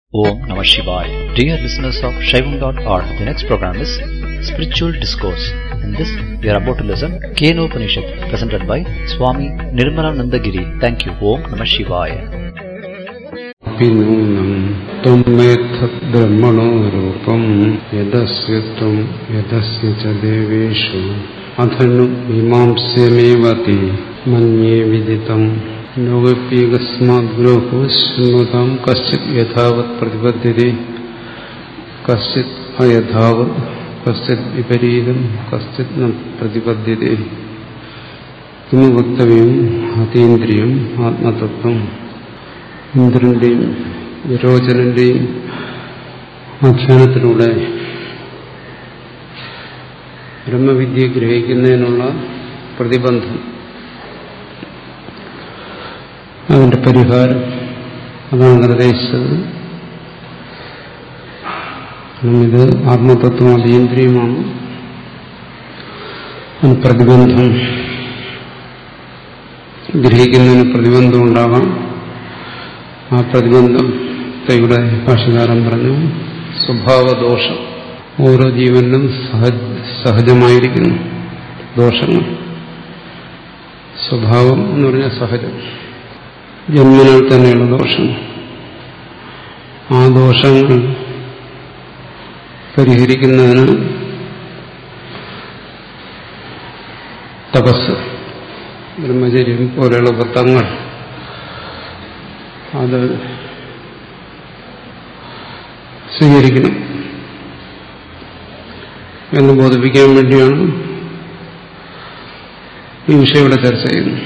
Om Namah Shivaya. Dear listeners of Shaivam.org, the next program is Spiritual Discourse. In this, we are about to listen Kenopanishad, presented by Swami Nirmalanandagiri. Thank you. Om Namah Shivaya. പിന്നൂനം ത്വമേധ ബ്രഹ്മണോ രൂപം യദസ്യ ത്വം യദസ്യ ച ദേവേഷു അധനു മീമാംസ്യമേവതി മന്യേ വിദിതം ലോകപ്യകസ്മാഗ്രോ ശൃണുതാം കശ്ചിത് യഥാവത് പ്രതിപദ്ധ്യത്തെ കശ്ചിത് അയഥാവത് കശ്ചിത് വിപരീതം കശ്ചിത് ന പ്രതിപദ്ധ്യത്തെ കിമു വക്തവ്യം അതീന്ദ്രിയം ആത്മതത്വം ഇന്ദ്രന്റെയും വിരോചനന്റെയും ആഖ്യാനത്തിലൂടെ ബ്രഹ്മവിദ്യ ഗ്രഹിക്കുന്നതിനുള്ള പ്രതിബന്ധം അതിന്റെ പരിഹാരം അതാണ് നിർദ്ദേശിച്ചത് ഇത് ആത്മതത്വം അതീന്ദ്രിയമാണ് അതിന് പ്രതിബന്ധം ഗ്രഹിക്കുന്നതിന് പ്രതിബന്ധം ഉണ്ടാകാം ആ പ്രതിബന്ധത്തെ ഇവിടെ ഭാഷകാരൻ പറഞ്ഞു സ്വഭാവദോഷം ഓരോ ജീവനിലും സഹജമായിരിക്കുന്നു ദോഷങ്ങൾ സ്വഭാവം എന്ന് പറഞ്ഞാൽ സഹജം ജന്മനാൽ തന്നെയുള്ള ദോഷങ്ങൾ ആ ദോഷങ്ങൾ പരിഹരിക്കുന്നതിന് തപസ് ബ്രഹ്മചര്യം പോലെയുള്ള വ്രതങ്ങൾ അത് സ്വീകരിക്കണം എന്ന് ബോധിപ്പിക്കാൻ വേണ്ടിയാണ് ഈ വിഷയം ഇവിടെ ചർച്ച ചെയ്യുന്നത്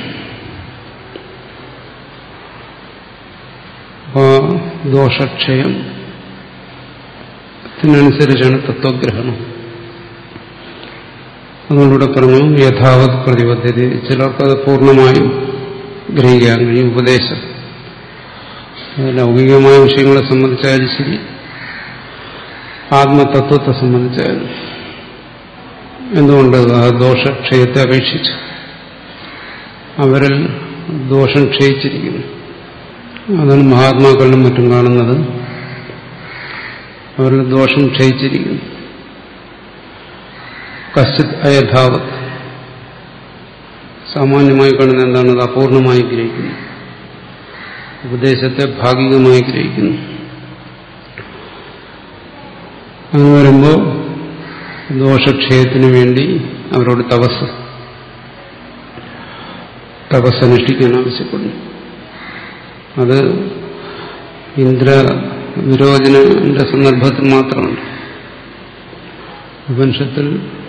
അപ്പോൾ ദോഷക്ഷയം ത്തിനനുസരിച്ചാണ് തത്വഗ്രഹണം അതുകൊണ്ടിവിടെ പറഞ്ഞു യഥാവത് പ്രതിബദ്ധത ചിലർക്കത് പൂർണ്ണമായും ഗ്രഹിക്കാൻ കഴിയും ഉപദേശം ലൗകികമായ വിഷയങ്ങളെ സംബന്ധിച്ചായാലും ശരി ആത്മതത്വത്തെ സംബന്ധിച്ചായാലും എന്തുകൊണ്ട് ആ ദോഷക്ഷയത്തെ അപേക്ഷിച്ച് അവരിൽ ദോഷം ക്ഷയിച്ചിരിക്കുന്നു അതാണ് മഹാത്മാക്കളിലും മറ്റും കാണുന്നത് അവരിൽ ദോഷം ക്ഷയിച്ചിരിക്കുന്നു കശ്ചിത് അയഥാവത് സാമാന്യമായി കാണുന്ന എന്താണ് അത് അപൂർണമായി ഗ്രഹിക്കുന്നു ഉപദേശത്തെ ഭാഗികമായി ഗ്രഹിക്കുന്നു അങ്ങനെ വരുമ്പോൾ ദോഷക്ഷയത്തിന് വേണ്ടി അവരോട് തപസ് തപസ് അനുഷ്ഠിക്കാൻ ആവശ്യപ്പെടുന്നു അത് ഇന്ദ്ര വിരോചനന്റെ സന്ദർഭത്തിൽ മാത്രമാണ് ഉപനിഷത്തിൽ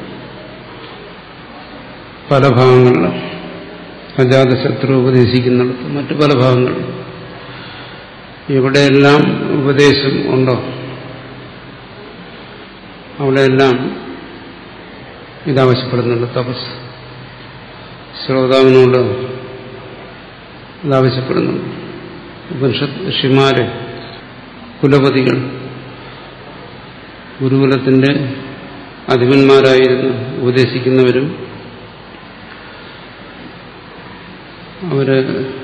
പല ഭാഗങ്ങളിലും അജാതശത്രു ഉപദേശിക്കുന്നിടത്ത് മറ്റു പല ഭാഗങ്ങളിലും എവിടെയെല്ലാം ഉപദേശം ഉണ്ടോ അവിടെയെല്ലാം ഇതാവശ്യപ്പെടുന്നുണ്ട് തപസ് ശ്രോതാവിനോട് ഇതാവശ്യപ്പെടുന്നുണ്ട് ഉപനിഷത്ത് ഋഷിമാര് കുലപതികൾ ഗുരുകുലത്തിന്റെ അധിപന്മാരായിരുന്നു ഉപദേശിക്കുന്നവരും അവര്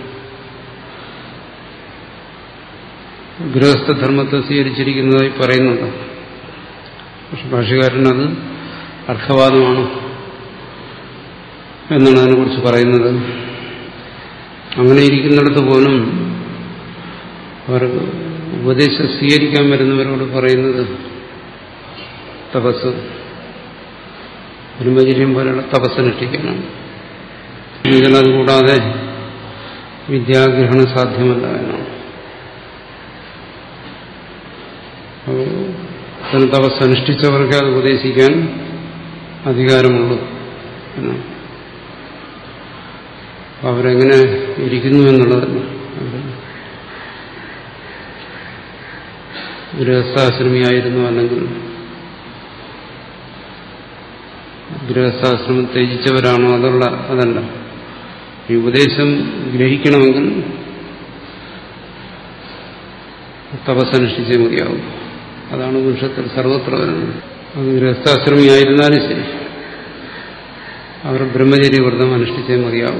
ഗൃഹസ്ഥധർമ്മത്തെ സ്വീകരിച്ചിരിക്കുന്നതായി പറയുന്നുണ്ട് പക്ഷെ ഭാഷകാരനത് അർത്ഥവാദമാണ് എന്നാണ് അതിനെക്കുറിച്ച് പറയുന്നത് അങ്ങനെ ഇരിക്കുന്നിടത്ത് പോലും അവർ ഉപദേശം സ്വീകരിക്കാൻ വരുന്നവരോട് പറയുന്നത് തപസ് ബ്രഹ്മചര്യം പോലെയുള്ള തപസ്സനുഷ്ഠിക്കാനാണ് എങ്കിൽ അതുകൂടാതെ വിദ്യാഗ്രഹണം സാധ്യമല്ല എന്നാണ് അപ്പോൾ തപസ് അനുഷ്ഠിച്ചവർക്ക് അത് ഉപദേശിക്കാൻ അധികാരമുള്ളൂ എന്നാണ് അവരെങ്ങനെ ഇരിക്കുന്നു എന്നുള്ളതല്ല ഗൃഹസ്ഥാശ്രമിയായിരുന്നു അല്ലെങ്കിൽ ഗൃഹസ്ഥാശ്രമം ത്യജിച്ചവരാണോ അതുള്ള അതല്ല ഈ ഉപദേശം ഗ്രഹിക്കണമെങ്കിൽ തപസ്സനുഷ്ഠിച്ചേ മതിയാവും അതാണ് പുരുഷത്തിൽ സർവത്ര വരുന്നത് അത് ഗൃഹസ്ഥാശ്രമിയായിരുന്നാലും ശരി അവർ ബ്രഹ്മചര്യ വ്രതം അനുഷ്ഠിച്ചേ മതിയാവും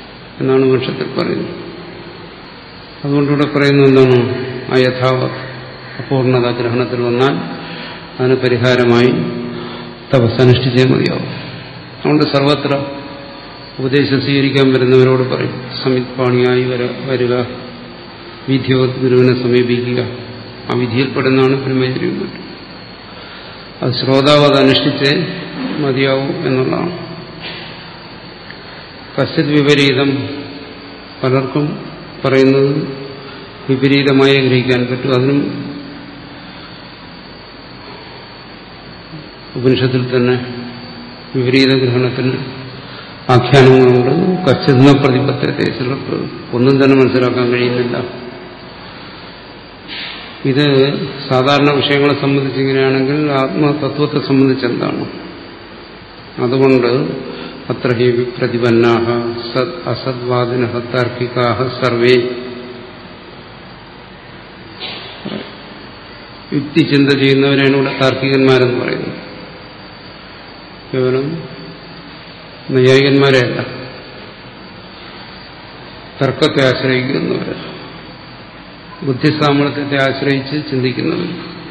എന്നാണ് വൃക്ഷത്തിൽ പറയുന്നത് അതുകൊണ്ടിവിടെ പറയുന്നത് എന്താണ് അയഥാവത് അപൂർണത ഗ്രഹണത്തിൽ വന്നാൽ അതിന് പരിഹാരമായി തപസ് അനുഷ്ഠിച്ചേ മതിയാവും അതുകൊണ്ട് സർവത്ര ഉപദേശം സ്വീകരിക്കാൻ വരുന്നവരോട് പറയും സമിത്പാണിയായി വര വരിക വിധിയോ ഗുരുവിനെ സമീപിക്കുക ആ വിധിയിൽപ്പെടുന്നതാണ് ബ്രഹ്മചര്യം മറ്റും അത് ശ്രോതാവ് അത് അനുഷ്ഠിച്ചേ മതിയാവും എന്നുള്ളതാണ് കശ്യത് വിപരീതം പലർക്കും പറയുന്നത് വിപരീതമായി ഗ്രഹിക്കാൻ പറ്റും അതിനും ഉപനിഷത്തിൽ തന്നെ വിപരീത ഗ്രഹണത്തിന് ആഖ്യാനങ്ങളുണ്ട് കച്ചിന്ന പ്രതിപത്രത്തെ ചിലർക്ക് ഒന്നും തന്നെ മനസ്സിലാക്കാൻ കഴിയുന്നില്ല ഇത് സാധാരണ വിഷയങ്ങളെ സംബന്ധിച്ച് ഇങ്ങനെയാണെങ്കിൽ ആത്മതത്വത്തെ സംബന്ധിച്ച് എന്താണ് അതുകൊണ്ട് അത്ര ഹി പ്രതിപന്നാഹ സത് അസദ്വാദിന താർക്കികാഹ സർവേ യുക്തി ചിന്ത ചെയ്യുന്നവരാണ് ഇവിടെ താർക്കികന്മാരെന്ന് പറയുന്നത് കേവലം നൈയായികന്മാരെയല്ല തർക്കത്തെ ആശ്രയിക്കുന്നവർ ബുദ്ധിസാമർത്ഥ്യത്തെ ആശ്രയിച്ച് ചിന്തിക്കുന്നവർ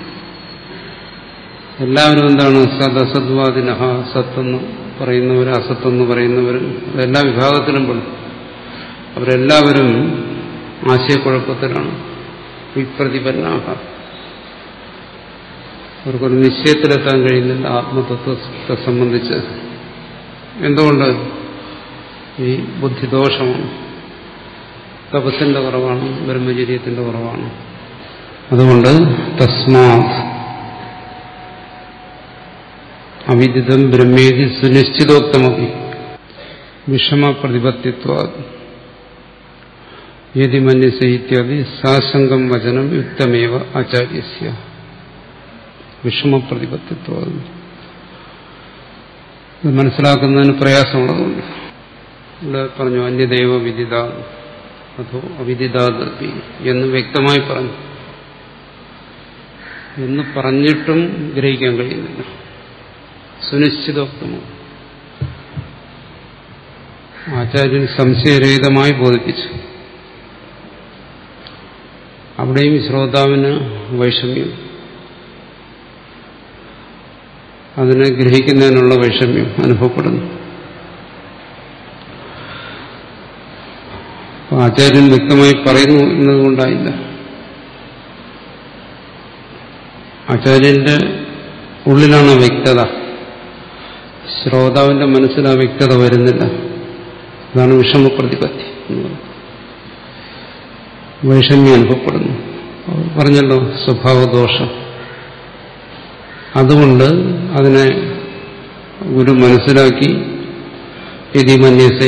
എല്ലാവരും എന്താണ് സദസദ്വാദിന സത്തെന്ന് പറയുന്നവർ അസത്തെന്ന് പറയുന്നവർ എല്ലാ വിഭാഗത്തിലും പെടും അവരെല്ലാവരും ആശയക്കുഴപ്പത്തിലാണ് വിപ്രതിപന്നാഹ അവർക്കൊരു നിശ്ചയത്തിലെത്താൻ കഴിയുന്നില്ല ആത്മതത്വത്തെ സംബന്ധിച്ച് എന്തുകൊണ്ട് ഈ ബുദ്ധിദോഷമാണ് തപസ്സിന്റെ കുറവാണ് ബ്രഹ്മചര്യത്തിന്റെ കുറവാണ് അതുകൊണ്ട് തസ്മാത് അവിദിതം ബ്രഹ്മേതി സുനിശ്ചിതോക്തമപി വിഷമപ്രതിപത്തിത്വ യതി മന്യസ ഇത്യാദി സാശങ്കം വചനം യുക്തമേവ ആചാര്യസ്യ വിഷമപ്രതിപത്തിത്വ ഇത് മനസ്സിലാക്കുന്നതിന് പ്രയാസമുള്ളതുകൊണ്ട് ഇവിടെ പറഞ്ഞു അന്യദൈവ വിദിത അതോ അവിദിതാദർത്തി എന്ന് വ്യക്തമായി പറഞ്ഞു എന്ന് പറഞ്ഞിട്ടും ഗ്രഹിക്കാൻ കഴിയുന്നില്ല സുനിശ്ചിതോക്തമാണ് ആചാര്യൻ സംശയരഹിതമായി ബോധിപ്പിച്ചു അവിടെയും ശ്രോതാവിന് വൈഷമ്യം അതിനെ ഗ്രഹിക്കുന്നതിനുള്ള വൈഷമ്യം അനുഭവപ്പെടുന്നു ആചാര്യൻ വ്യക്തമായി പറയുന്നു എന്നതുകൊണ്ടായില്ല ആചാര്യന്റെ ഉള്ളിലാണ് വ്യക്തത ശ്രോതാവിന്റെ മനസ്സിൽ ആ വ്യക്തത വരുന്നില്ല അതാണ് വിഷമപ്രതിപത്തി വൈഷമ്യം അനുഭവപ്പെടുന്നു പറഞ്ഞല്ലോ സ്വഭാവദോഷം അതുകൊണ്ട് അതിനെ ഗുരു മനസ്സിലാക്കി യതി മന്യസേ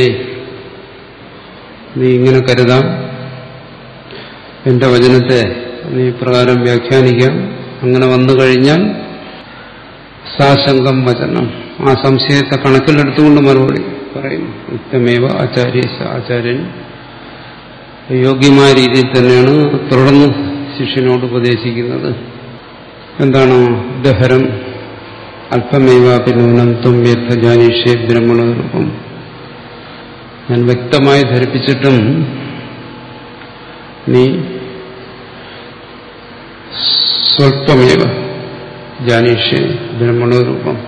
നീ ഇങ്ങനെ കരുതാം എന്റെ വചനത്തെ നീ പ്രകാരം വ്യാഖ്യാനിക്കാം അങ്ങനെ വന്നു കഴിഞ്ഞാൽ സാശങ്കം വചനം ആ സംശയത്തെ കണക്കിലെടുത്തുകൊണ്ട് മറുപടി പറയുന്നു യുക്തമേവ ആചാര്യ ആചാര്യൻ യോഗ്യമായ രീതിയിൽ തന്നെയാണ് തുടർന്ന് ശിഷ്യനോട് ഉപദേശിക്കുന്നത് എന്താണ് ദഹരം അല്പമേവാപി നൂനം തുമ്യർത്ഥ ജാനീഷേ ബ്രഹ്മണരൂപം ഞാൻ വ്യക്തമായി ധരിപ്പിച്ചിട്ടും നീ സ്വല്പമേവ ജാനീഷേ ബ്രഹ്മണരൂപം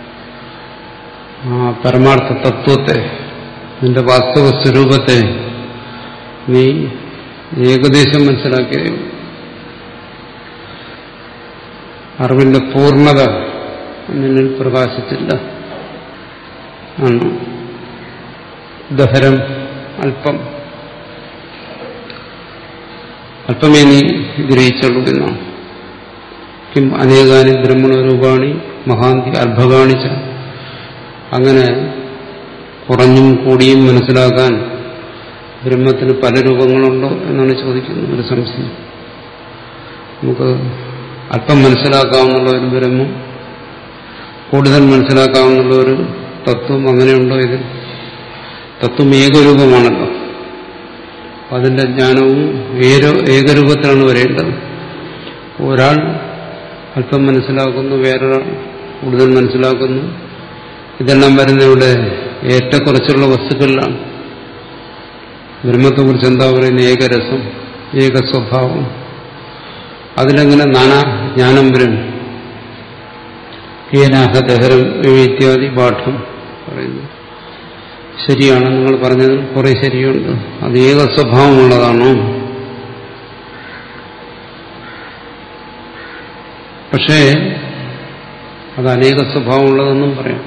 ആ പരമാർത്ഥ തത്വത്തെ നിന്റെ വാസ്തവ സ്വരൂപത്തെ നീ ഏകദേശം മനസ്സിലാക്കിയതേ അറിവിന്റെ പൂർണ്ണത നിന്നിൽ പ്രകാശിച്ചില്ല ആണ് ദഹരം അല്പം അല്പമേ നീ ഗ്രഹിച്ചുള്ളൂ എന്നാണ് കിം അനേകാനി ബ്രഹ്മണരൂപാണി മഹാന്തി അർഭകാണിച്ച അങ്ങനെ കുറഞ്ഞും കൂടിയും മനസ്സിലാക്കാൻ ബ്രഹ്മത്തിന് പല രൂപങ്ങളുണ്ടോ എന്നാണ് ചോദിക്കുന്നത് ഒരു സംശയം നമുക്ക് അല്പം മനസ്സിലാക്കാവുന്നുള്ള ഒരു ബ്രഹ്മം കൂടുതൽ മനസ്സിലാക്കാവുന്നുള്ള ഒരു തത്വം അങ്ങനെയുണ്ടോ ഇത് തത്വം ഏകരൂപമാണല്ലോ അതിന്റെ ജ്ഞാനവും ഏകരൂപത്തിലാണ് വരേണ്ടത് ഒരാൾ അല്പം മനസ്സിലാക്കുന്നു വേറൊരാൾ കൂടുതൽ മനസ്സിലാക്കുന്നു ഇതെല്ലാം വരുന്ന ഇവിടെ ഏറ്റക്കുറച്ചുള്ള വസ്തുക്കളിലാണ് ബ്രഹ്മത്തെക്കുറിച്ച് എന്താ പറയുന്നത് ഏകരസം ഏക സ്വഭാവം അതിലെങ്ങനെ നാനാ ജ്ഞാനം വരും ഏനാഹ ദഹരം ഇത്യാദി പാഠം പറയുന്നു ശരിയാണ് നിങ്ങൾ പറഞ്ഞതിൽ കുറെ ശരിയുണ്ട് അത് ഏക സ്വഭാവമുള്ളതാണോ പക്ഷേ അത് അനേക സ്വഭാവമുള്ളതെന്നും പറയാം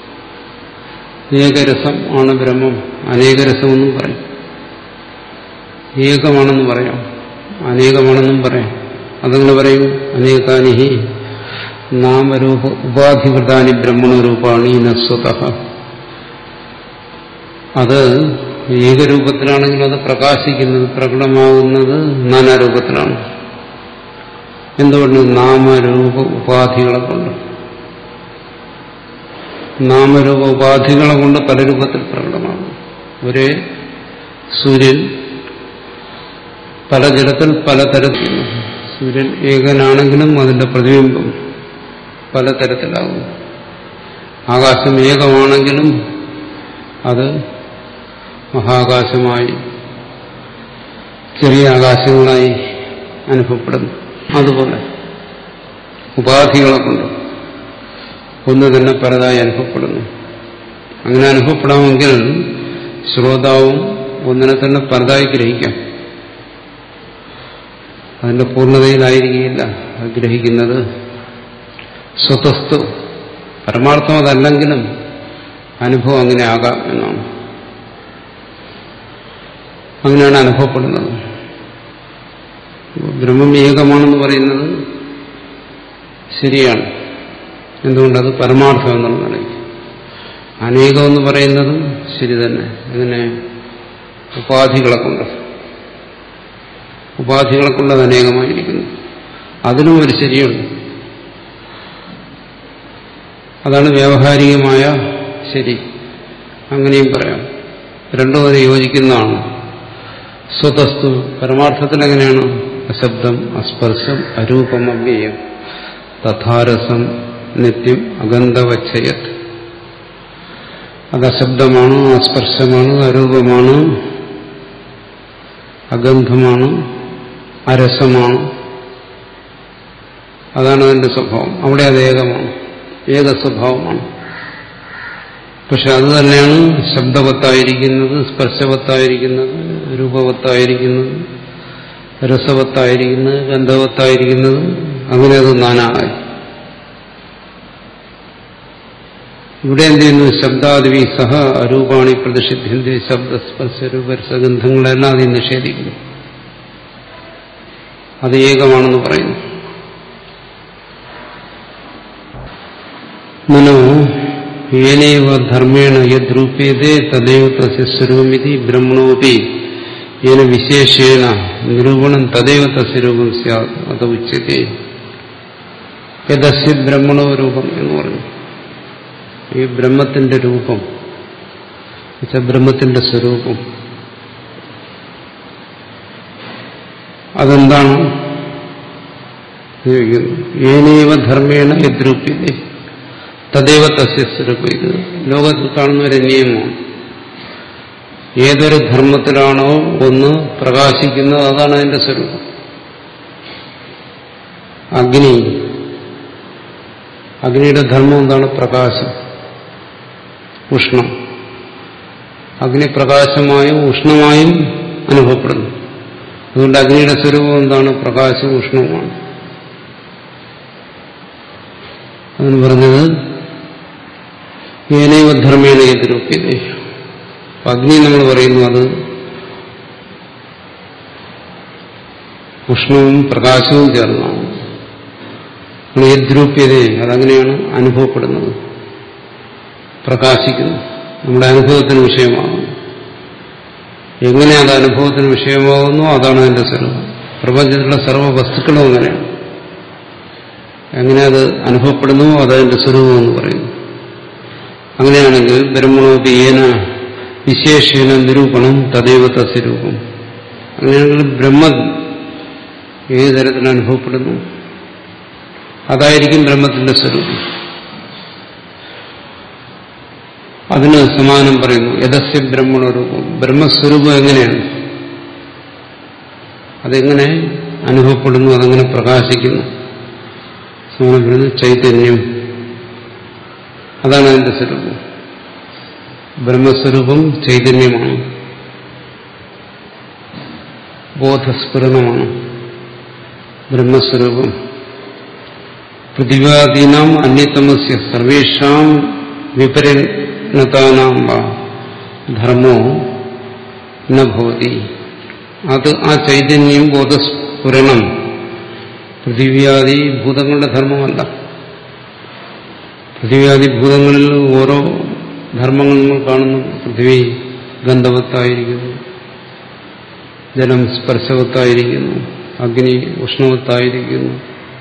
ഏകരസം ആണ് ബ്രഹ്മം അനേകരസമെന്നും പറയും ഏകമാണെന്ന് പറയാം അനേകമാണെന്നും പറയാം അതങ്ങനെ പറയും അനേകാനിഹി നാമരൂപ ഉപാധികൃതാനി ബ്രഹ്മണരൂപാണി നസ്വത അത് ഏകരൂപത്തിലാണെങ്കിൽ അത് പ്രകാശിക്കുന്നത് പ്രകടമാകുന്നത് നാനാരൂപത്തിലാണ് എന്തുകൊണ്ട് നാമരൂപ ഉപാധികളെ കൊണ്ട് നാമരൂപ ഉപാധികളെ കൊണ്ട് പല രൂപത്തിൽ പ്രകടമാകും ഒരേ സൂര്യൻ പല ജലത്തിൽ പലതരത്തിൽ സൂര്യൻ ഏകനാണെങ്കിലും അതിന്റെ പ്രതിബിംബം പലതരത്തിലാകും ആകാശം ഏകമാണെങ്കിലും അത് മഹാകാശമായി ചെറിയ ആകാശങ്ങളായി അനുഭവപ്പെടുന്നു അതുപോലെ ഉപാധികളെ കൊണ്ട് ഒന്ന് തന്നെ പലതായി അനുഭവപ്പെടുന്നു അങ്ങനെ അനുഭവപ്പെടാമെങ്കിൽ ശ്രോതാവും ഒന്നിനെ തന്നെ പലതായി ഗ്രഹിക്കാം അതിന്റെ പൂർണ്ണതയിലായിരിക്കില്ല അത് ഗ്രഹിക്കുന്നത് സ്വതസ്തു പരമാർത്ഥം അതല്ലെങ്കിലും അനുഭവം അങ്ങനെ ആകാം എന്നാണ് അങ്ങനെയാണ് അനുഭവപ്പെടുന്നത് ബ്രഹ്മം ഏകമാണെന്ന് പറയുന്നത് ശരിയാണ് എന്തുകൊണ്ടത് പരമാർത്ഥം എന്നുള്ള നിലയ്ക്ക് അനേകം എന്ന് പറയുന്നതും ശരി തന്നെ അങ്ങനെ ഉപാധികളെ കൊണ്ട് ഉപാധികളെ കൊണ്ട് അത് അനേകമായിരിക്കുന്നു അതിനും ഒരു ശരിയുണ്ട് അതാണ് വ്യാവഹാരികമായ ശരി അങ്ങനെയും പറയാം രണ്ടും അത് യോജിക്കുന്നതാണ് സ്വതസ്തു പരമാർത്ഥത്തിൽ എങ്ങനെയാണ് അശബ്ദം അസ്പർശം അരൂപം അവ്യയം തഥാരസം നിത്യം അഗന്ധവച്ചയത് അത് അശബ്ദമാണ് അസ്പർശമാണ് അരൂപമാണ് അഗന്ധമാണ് അരസമാണ് അതാണ് അതിന്റെ സ്വഭാവം അവിടെ അത് ഏകമാണ് ഏക സ്വഭാവമാണ് പക്ഷെ അത് തന്നെയാണ് ശബ്ദവത്തായിരിക്കുന്നത് സ്പർശവത്തായിരിക്കുന്നത് രൂപവത്തായിരിക്കുന്നത് രസവത്തായിരിക്കുന്നത് ഗന്ധവത്തായിരിക്കുന്നത് അങ്ങനെ അത് നാനായി ഇവിടെ എന്ത് ചെയ്യുന്നു ശബ്ദാദിവി സഹ അരൂപാണി പ്രതിഷിദ്ധ്യന്തി ശബ്ദസ്പർശ രൂപരസഗന്ധങ്ങളെല്ലാം അതിൽ നിഷേധിക്കുന്നു അത് ഏകമാണെന്ന് പറയുന്നു മനോ ഏനൈവ ധർമ്മേണ യദ്രൂപ്യതേ തദൈവ തസ്യ സ്വരൂപമിതി ബ്രഹ്മണോപി ഏന വിശേഷേണ നിരൂപണം തദൈവ തസ്യ രൂപം സ്യാത് അത് ഉച്ചത്തെ യദസ്യ ബ്രഹ്മണോ രൂപം എന്ന് പറഞ്ഞു ഈ ബ്രഹ്മത്തിന്റെ രൂപം വെച്ചാൽ ബ്രഹ്മത്തിന്റെ സ്വരൂപം അതെന്താണ് ഏനൈവ ധർമ്മേണ യദ്രൂപ്യതേ തദൈവ തസ്യ സ്വരൂപം ഇത് ലോകത്തിൽ കാണുന്ന ഒരു നിയമമാണ് ഏതൊരു ധർമ്മത്തിലാണോ ഒന്ന് പ്രകാശിക്കുന്നത് അതാണ് അതിന്റെ സ്വരൂപം അഗ്നി അഗ്നിയുടെ ധർമ്മം എന്താണ് പ്രകാശം ഉഷ്ണം അഗ്നി പ്രകാശമായും ഉഷ്ണമായും അനുഭവപ്പെടുന്നു അതുകൊണ്ട് അഗ്നിയുടെ സ്വരൂപം എന്താണ് പ്രകാശവും ഉഷ്ണവുമാണ് അതിന് പറഞ്ഞത് ഏനൈവ ധർമ്മേണ എതിരൂപ്യത അഗ്നി നമ്മൾ പറയുന്നു അത് ഉഷ്ണവും പ്രകാശവും ചേർന്നാണ് യദ്രൂപ്യത അതങ്ങനെയാണ് അനുഭവപ്പെടുന്നത് പ്രകാശിക്കുന്നു നമ്മുടെ അനുഭവത്തിന് വിഷയമാകുന്നു എങ്ങനെ അത് അനുഭവത്തിന് വിഷയമാകുന്നു അതാണ് അതിന്റെ സ്വരൂപം പ്രപഞ്ചത്തിലുള്ള സർവ്വ വസ്തുക്കളും അങ്ങനെയാണ് എങ്ങനെ അത് അനുഭവപ്പെടുന്നുവോ അതതിന്റെ സ്വരൂപം എന്ന് പറയുന്നു അങ്ങനെയാണെങ്കിൽ ബ്രഹ്മണോപി ഏന വിശേഷേന നിരൂപണം തദൈവ തസ്വരൂപം അങ്ങനെയാണെങ്കിൽ ബ്രഹ്മം ഏത് തരത്തിൽ അനുഭവപ്പെടുന്നു അതായിരിക്കും ബ്രഹ്മത്തിന്റെ സ്വരൂപം അതിന് സമാനം പറയുന്നു യഥസ്യ ബ്രഹ്മണരൂപം ബ്രഹ്മസ്വരൂപം എങ്ങനെയാണ് അതെങ്ങനെ അനുഭവപ്പെടുന്നു അതങ്ങനെ പ്രകാശിക്കുന്നു നമ്മൾ പറയുന്നത് ചൈതന്യം അതാണ് അതിന്റെ സ്വരൂപം ബ്രഹ്മസ്വരൂപം ചൈതന്യമാണ് ബോധസ്ഫുരണമാണ് ബ്രഹ്മസ്വരൂപം പ്രതിവാദീനാം അന്യതമസ്യ സർവേഷാം വിപരിണതാനാം വാ ധർമ്മോ നഭവതി അത് ആ ചൈതന്യം ബോധസ്ഫുരണം പൃഥിവ്യാദി ഭൂതങ്ങളുടെ ധർമ്മമല്ല പൃഥിവ്യാദി ഭൂതങ്ങളിൽ ഓരോ ധർമ്മങ്ങൾ നമ്മൾ കാണുന്നു പൃഥ്വി ഗന്ധവത്തായിരിക്കുന്നു ജലം സ്പർശവത്തായിരിക്കുന്നു അഗ്നി ഉഷ്ണവത്തായിരിക്കുന്നു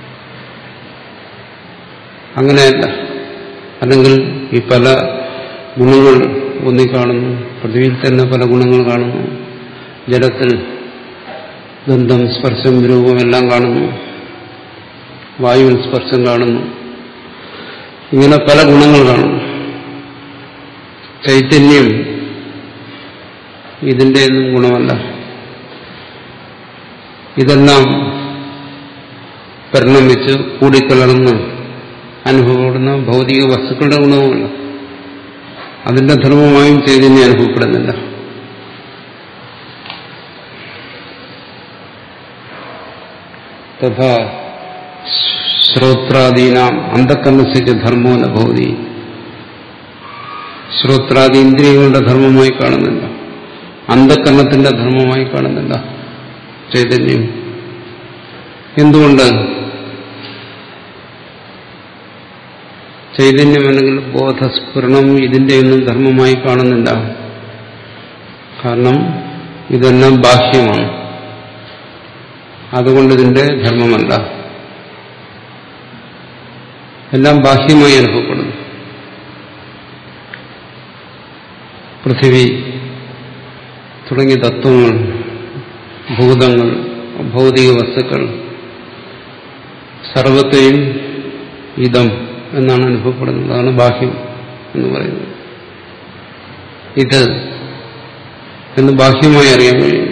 അങ്ങനെയല്ല അല്ലെങ്കിൽ ഈ പല ഗുണങ്ങൾ ഒന്നി കാണുന്നു പൃഥ്വിയിൽ തന്നെ പല ഗുണങ്ങൾ കാണുന്നു ജലത്തിൽ ഗന്ധം സ്പർശം രൂപം എല്ലാം കാണുന്നു വായുവിൽ സ്പർശം കാണുന്നു ഇങ്ങനെ പല ഗുണങ്ങൾ കാണുന്നു ചൈതന്യം ഇതിന്റെ ഒന്നും ഗുണമല്ല ഇതെല്ലാം പരിണമിച്ച് കൂടിക്കലർന്ന് അനുഭവപ്പെടുന്ന ഭൗതിക വസ്തുക്കളുടെ ഗുണവുമല്ല അതിന്റെ ധർമ്മമായും ചൈതന്യം അനുഭവപ്പെടുന്നില്ല തഥാ ശ്രോത്രാദീനാം അന്ധക്കരണസിച്ച് ധർമ്മോ നഭവതി ശ്രോത്രാദി ഇന്ദ്രിയങ്ങളുടെ ധർമ്മമായി കാണുന്നില്ല അന്ധക്കരണത്തിന്റെ ധർമ്മമായി കാണുന്നില്ല ചൈതന്യം എന്തുകൊണ്ട് ചൈതന്യം അല്ലെങ്കിൽ ബോധസ്ഫുരണം ഇതിന്റെ ഒന്നും ധർമ്മമായി കാണുന്നില്ല കാരണം ഇതെല്ലാം ബാഹ്യമാണ് അതുകൊണ്ട് ഇതിന്റെ ധർമ്മമല്ല എല്ലാം ബാഹ്യമായി അനുഭവപ്പെടുന്നു പൃഥിവി തുടങ്ങിയ തത്വങ്ങൾ ഭൂതങ്ങൾ ഭൗതിക വസ്തുക്കൾ സർവത്തെയും ഇതം എന്നാണ് അനുഭവപ്പെടുന്നത് അതാണ് ബാഹ്യം എന്ന് പറയുന്നത് ഇത് എന്ന് ബാഹ്യമായി അറിയാൻ കഴിയും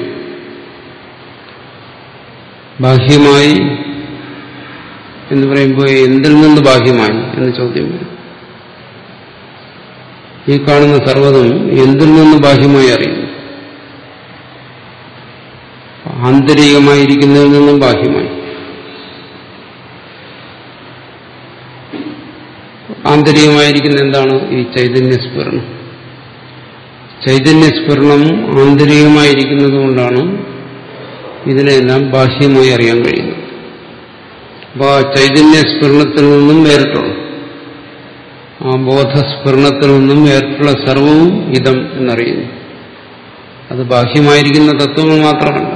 ബാഹ്യമായി എന്ന് പറയുമ്പോൾ എന്തിൽ നിന്ന് ബാഹ്യമായി എന്ന് ചോദ്യം വരും ഈ കാണുന്ന സർവ്വതും എന്തിൽ നിന്ന് ബാഹ്യമായി അറിയുന്നു ആന്തരികമായിരിക്കുന്നതിൽ നിന്നും ബാഹ്യമായി ആന്തരികമായിരിക്കുന്ന എന്താണ് ഈ ചൈതന്യസ്ഫുരണം ചൈതന്യസ്ഫുരണം ആന്തരികമായിരിക്കുന്നത് കൊണ്ടാണ് ഇതിനെല്ലാം ബാഹ്യമായി അറിയാൻ കഴിയുന്നത് അപ്പോൾ ആ ചൈതന്യസ്ഫുരണത്തിൽ നിന്നും വേറിട്ടുള്ളു ആ ബോധസ്ഫുരണത്തിൽ നിന്നും വേറിട്ടുള്ള സർവവും ഇതം എന്നറിയുന്നു അത് ബാഹ്യമായിരിക്കുന്ന തത്വങ്ങൾ മാത്രമല്ല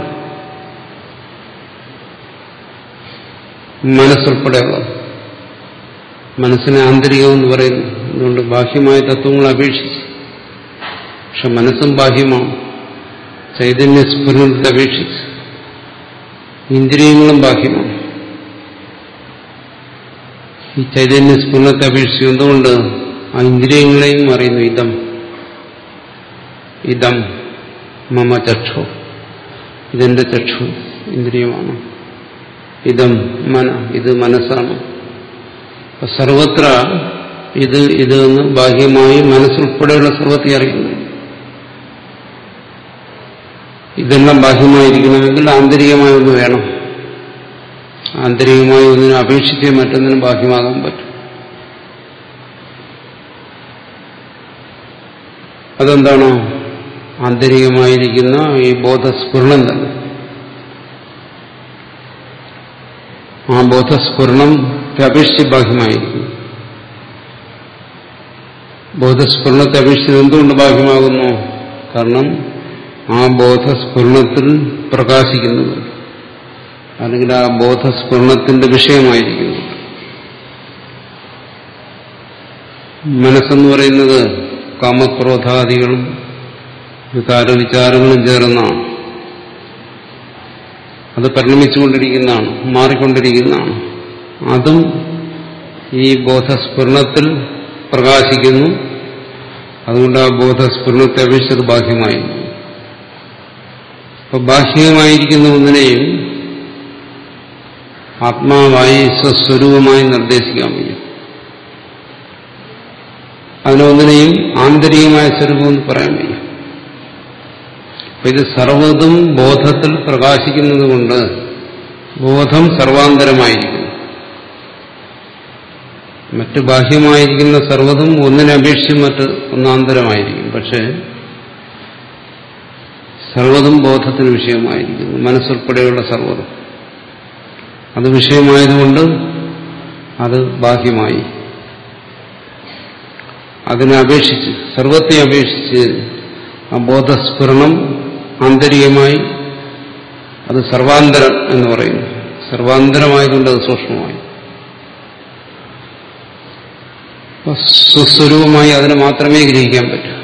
മനസ്സുൾപ്പെടെയുള്ളത് മനസ്സിനെ ആന്തരികമെന്ന് പറയുന്നു അതുകൊണ്ട് ബാഹ്യമായ തത്വങ്ങൾ അപേക്ഷിച്ച് പക്ഷെ മനസ്സും ബാഹ്യമാണ് ചൈതന്യസ്ഫുരണത്തെ അപേക്ഷിച്ച് ഇന്ദ്രിയങ്ങളും ബാഹ്യമാണ് ഈ ചൈതന്യസ്ഫുരണത്തെ അപേക്ഷിച്ച് എന്തുകൊണ്ട് ആ ഇന്ദ്രിയങ്ങളെയും അറിയുന്നു ഇതം ഇതം മമ ചക്ഷു ഇതെന്റെ ചക്ഷു ഇന്ദ്രിയമാണ് ഇതം മന ഇത് മനസ്സാണ് സർവത്ര ഇത് ഇത് എന്ന് ബാഹ്യമായി മനസ്സുൾപ്പെടെയുള്ള സർവത്തെ അറിയുന്നു ഇതെല്ലാം ബാഹ്യമായിരിക്കണമെങ്കിൽ ആന്തരികമായ ഒന്ന് വേണം ആന്തരികമായ ഒന്നിനെ അപേക്ഷിച്ച് മറ്റൊന്നിനും ബാഹ്യമാകാൻ പറ്റും അതെന്താണോ ആന്തരികമായിരിക്കുന്ന ഈ ബോധസ്ഫുരണം തന്നെ ആ ബോധസ്ഫുരണത്തെ അപേക്ഷിച്ച് ബാഹ്യമായിരിക്കുന്നു ബോധസ്ഫുരണത്തെ അപേക്ഷിച്ച് എന്തുകൊണ്ട് ബാഹ്യമാകുന്നു കാരണം ആ ബോധസ്ഫുരണത്തിൽ പ്രകാശിക്കുന്നത് അല്ലെങ്കിൽ ആ ബോധസ്ഫുരണത്തിന്റെ വിഷയമായിരിക്കുന്നു മനസ്സെന്ന് പറയുന്നത് കാമക്രോധാദികളും വികാരവിചാരങ്ങളും ചേർന്നാണ് അത് പരിണമിച്ചുകൊണ്ടിരിക്കുന്നതാണ് മാറിക്കൊണ്ടിരിക്കുന്നതാണ് അതും ഈ ബോധസ്ഫുരണത്തിൽ പ്രകാശിക്കുന്നു അതുകൊണ്ട് ആ ബോധസ്ഫുരണത്തെ അപേക്ഷിച്ചത് ബാഹ്യമായി അപ്പൊ ബാഹ്യമായിരിക്കുന്ന ഒന്നിനെയും ആത്മാവായി സ്വസ്വരൂപമായി നിർദ്ദേശിക്കാൻ വയ്യ അതിനൊന്നിനെയും ആന്തരികമായ സ്വരൂപം എന്ന് പറയാൻ വയ്യ അപ്പൊ ഇത് സർവതും ബോധത്തിൽ പ്രകാശിക്കുന്നത് കൊണ്ട് ബോധം സർവാന്തരമായിരിക്കുന്നു മറ്റ് ബാഹ്യമായിരിക്കുന്ന സർവ്വതും ഒന്നിനെ അപേക്ഷിച്ച് മറ്റ് ഒന്നാന്തരമായിരിക്കും പക്ഷേ സർവ്വതും ബോധത്തിന് വിഷയമായിരിക്കുന്നു മനസ്സുൾപ്പെടെയുള്ള സർവ്വതും അത് വിഷയമായതുകൊണ്ട് അത് ബാഹ്യമായി അതിനെ അപേക്ഷിച്ച് സർവത്തെ അപേക്ഷിച്ച് ആ ബോധസ്ഫുരണം ആന്തരികമായി അത് സർവാന്തരം എന്ന് പറയുന്നു സർവാന്തരമായതുകൊണ്ട് അത് സൂക്ഷ്മമായി സ്വസ്വരൂപമായി അതിനെ മാത്രമേ ഗ്രഹിക്കാൻ പറ്റൂ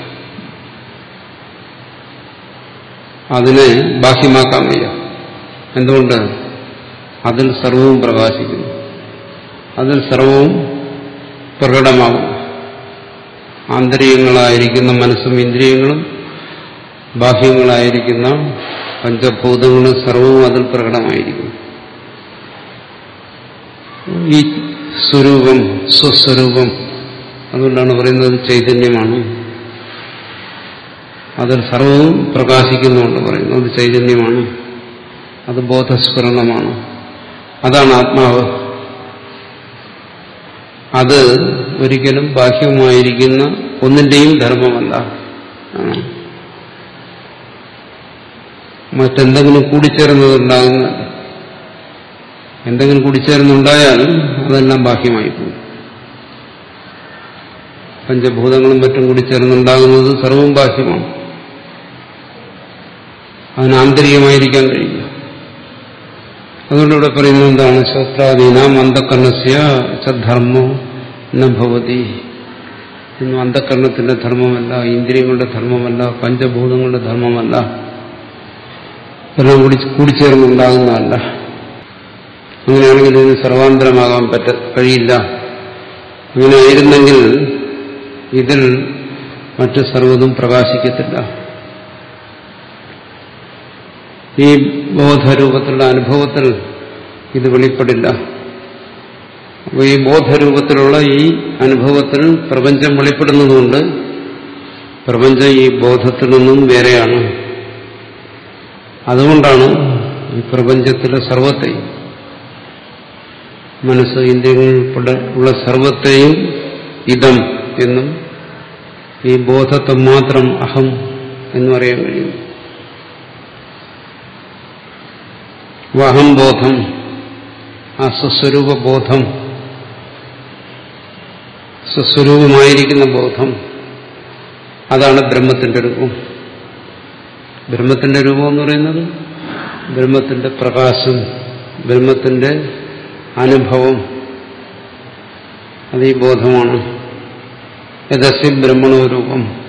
അതിനെ ബാഹ്യമാക്കാൻ വയ്യ എന്തുകൊണ്ട് അതിൽ സർവവും പ്രകാശിക്കുന്നു അതിൽ സർവവും പ്രകടമാകും ആന്തരികങ്ങളായിരിക്കുന്ന മനസ്സും ഇന്ദ്രിയങ്ങളും ബാഹ്യങ്ങളായിരിക്കുന്ന പഞ്ചഭൂതങ്ങളും സർവവും അതിൽ പ്രകടമായിരിക്കും ഈ സ്വരൂപം സ്വസ്വരൂപം അതുകൊണ്ടാണ് പറയുന്നത് ചൈതന്യമാണ് അതിൽ സർവവും പ്രകാശിക്കുന്നുകൊണ്ട് പറയുന്നു അത് ചൈതന്യമാണ് അത് ബോധസ്ഫുരണമാണ് അതാണ് ആത്മാവ് അത് ഒരിക്കലും ബാഹ്യമായിരിക്കുന്ന ഒന്നിന്റെയും ധർമ്മമല്ല മറ്റെന്തെങ്കിലും കൂടിച്ചേർന്നതുണ്ടാകുന്നതല്ല എന്തെങ്കിലും കൂടിച്ചേർന്നുണ്ടായാൽ അതെല്ലാം ബാഹ്യമായി പോകും പഞ്ചഭൂതങ്ങളും മറ്റും കൂടി ചേർന്നുണ്ടാകുന്നത് സർവവും ബാഹ്യമാണ് അതിന് ആന്തരികമായിരിക്കാൻ കഴിയില്ല അതുകൊണ്ട് ഇവിടെ പറയുന്നത് എന്താണ് ശ്രോത്രാദീനാം അന്ധകരണസ്യ ചധർമ്മോ നഭവതി ഇന്നും അന്ധകരണത്തിന്റെ ധർമ്മമല്ല ഇന്ദ്രിയങ്ങളുടെ ധർമ്മമല്ല പഞ്ചഭൂതങ്ങളുടെ ധർമ്മമല്ല എല്ലാം കൂടി കൂടിച്ചേർന്നുണ്ടാകുന്നതല്ല അങ്ങനെയാണെങ്കിൽ ഇതിന് സർവാന്തരമാകാൻ പറ്റ കഴിയില്ല അങ്ങനെ ആയിരുന്നെങ്കിൽ ഇതിൽ മറ്റു സർവ്വതും പ്രകാശിക്കത്തില്ല ഈ ബോധരൂപത്തിലുള്ള അനുഭവത്തിൽ ഇത് വെളിപ്പെടില്ല അപ്പോൾ ഈ ബോധരൂപത്തിലുള്ള ഈ അനുഭവത്തിൽ പ്രപഞ്ചം വെളിപ്പെടുന്നതുകൊണ്ട് പ്രപഞ്ചം ഈ ബോധത്തിൽ നിന്നും വേറെയാണ് അതുകൊണ്ടാണ് ഈ പ്രപഞ്ചത്തിലെ സർവത്തെയും മനസ്സ് ഇന്ദ്രിയങ്ങൾ ഉൾപ്പെടെ ഉള്ള സർവത്തെയും ഇതം എന്നും ഈ ബോധത്തെ മാത്രം അഹം എന്ന് പറയാൻ കഴിയും അഹം ബോധം ആ സ്വസ്വരൂപ ബോധം സ്വസ്വരൂപമായിരിക്കുന്ന ബോധം അതാണ് ബ്രഹ്മത്തിന്റെ രൂപം ബ്രഹ്മത്തിന്റെ രൂപം എന്ന് പറയുന്നത് ബ്രഹ്മത്തിന്റെ പ്രകാശം ബ്രഹ്മത്തിന്റെ അനുഭവം അത് ഈ ബോധമാണ് യഥസ്യ ബ്രഹ്മണോ രൂപം